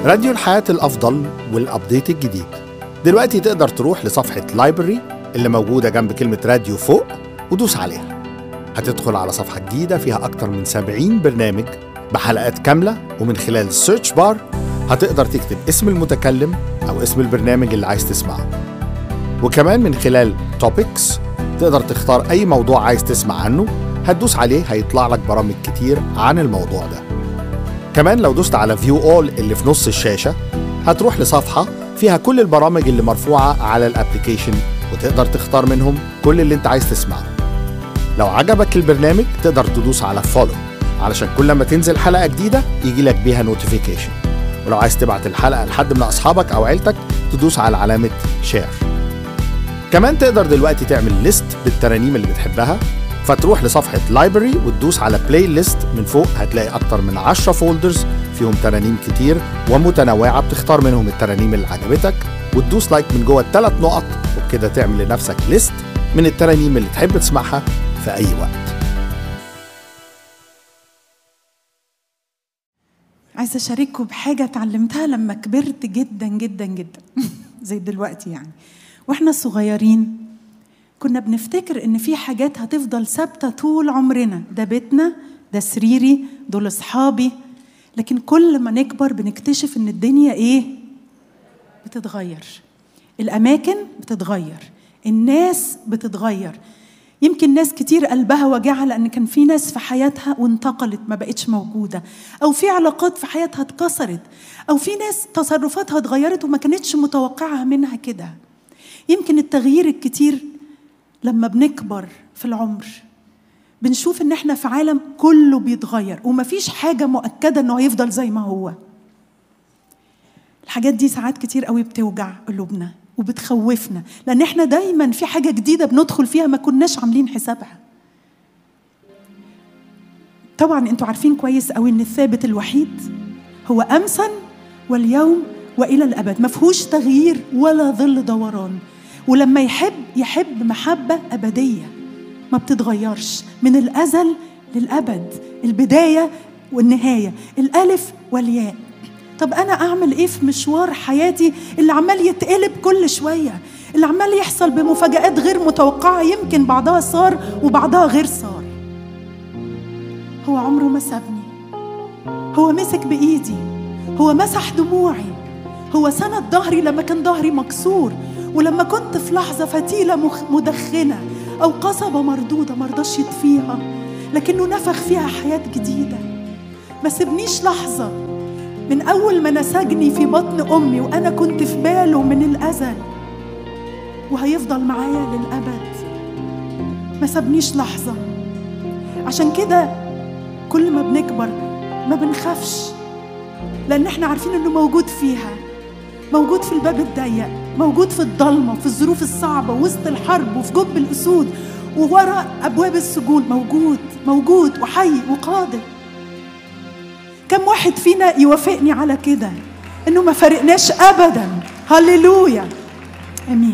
راديو الحياة الأفضل والأبديت الجديد دلوقتي تقدر تروح لصفحة لايبرري اللي موجودة جنب كلمة راديو فوق ودوس عليها هتدخل على صفحة جديدة فيها أكتر من 70 برنامج بحلقات كاملة ومن خلال السيرش بار هتقدر تكتب اسم المتكلم أو اسم البرنامج اللي عايز تسمعه وكمان من خلال توبكس تقدر تختار أي موضوع عايز تسمع عنه هتدوس عليه هيطلع لك برامج كتير عن الموضوع ده كمان لو دوست على فيو اول اللي في نص الشاشة هتروح لصفحة فيها كل البرامج اللي مرفوعة على الابليكيشن وتقدر تختار منهم كل اللي انت عايز تسمعه لو عجبك البرنامج تقدر تدوس على فولو علشان كل ما تنزل حلقة جديدة يجي لك بيها نوتيفيكيشن ولو عايز تبعت الحلقة لحد من أصحابك أو عيلتك تدوس على علامة شير كمان تقدر دلوقتي تعمل ليست بالترانيم اللي بتحبها فتروح لصفحة لايبرري وتدوس على بلاي ليست من فوق هتلاقي أكتر من 10 فولدرز فيهم ترانيم كتير ومتنوعة بتختار منهم الترانيم اللي عجبتك وتدوس لايك من جوه الثلاث نقط وبكده تعمل لنفسك ليست من الترانيم اللي تحب تسمعها في أي وقت عايزه اشارككم بحاجه اتعلمتها لما كبرت جدا جدا جدا زي دلوقتي يعني واحنا صغيرين كنا بنفتكر ان في حاجات هتفضل ثابته طول عمرنا ده بيتنا ده سريري دول اصحابي لكن كل ما نكبر بنكتشف ان الدنيا ايه بتتغير الاماكن بتتغير الناس بتتغير يمكن ناس كتير قلبها وجعها لان كان في ناس في حياتها وانتقلت ما بقتش موجوده او في علاقات في حياتها اتكسرت او في ناس تصرفاتها اتغيرت وما كانتش متوقعه منها كده يمكن التغيير الكتير لما بنكبر في العمر بنشوف ان احنا في عالم كله بيتغير ومفيش حاجه مؤكده انه هيفضل زي ما هو الحاجات دي ساعات كتير قوي بتوجع قلوبنا وبتخوفنا لان احنا دايما في حاجه جديده بندخل فيها ما كناش عاملين حسابها طبعا انتوا عارفين كويس قوي ان الثابت الوحيد هو امسا واليوم والى الابد ما فيهوش تغيير ولا ظل دوران ولما يحب يحب محبه ابديه ما بتتغيرش من الازل للابد البدايه والنهايه الالف والياء طب انا اعمل ايه في مشوار حياتي اللي عمال يتقلب كل شويه اللي عمال يحصل بمفاجآت غير متوقعه يمكن بعضها صار وبعضها غير صار هو عمره ما سابني هو مسك بايدي هو مسح دموعي هو سند ظهري لما كان ظهري مكسور ولما كنت في لحظه فتيله مدخنه او قصبه مردوده مرضاش يطفيها لكنه نفخ فيها حياه جديده ما سبنيش لحظه من أول ما نسجني في بطن أمي وأنا كنت في باله من الأزل وهيفضل معايا للأبد ما سابنيش لحظة عشان كده كل ما بنكبر ما بنخافش لأن احنا عارفين إنه موجود فيها موجود في الباب الضيق موجود في الضلمة في الظروف الصعبة وسط الحرب وفي جب الأسود ووراء أبواب السجون موجود موجود وحي وقادر كم واحد فينا يوافقني على كده انه ما فرقناش ابدا هللويا امين